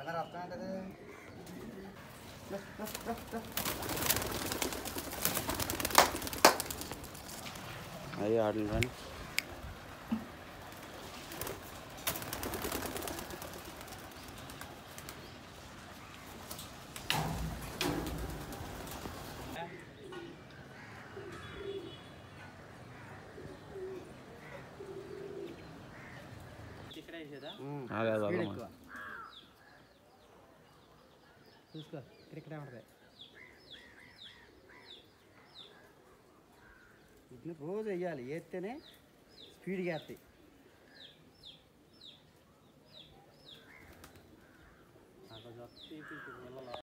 బంగారు అర్థం ఏంటది అయ్యి ఆటలు రాని ఇక్కడ వేసేదా ఆగా బాగా స్పీడ్ మరి. ఎక్కువ చూసుకో ఇక్కడ ఇక్కడే ఉంటుంది వీటిని రోజు వేయాలి వేస్తేనే స్పీడ్గా వేస్తాయి అక్కడ వస్తే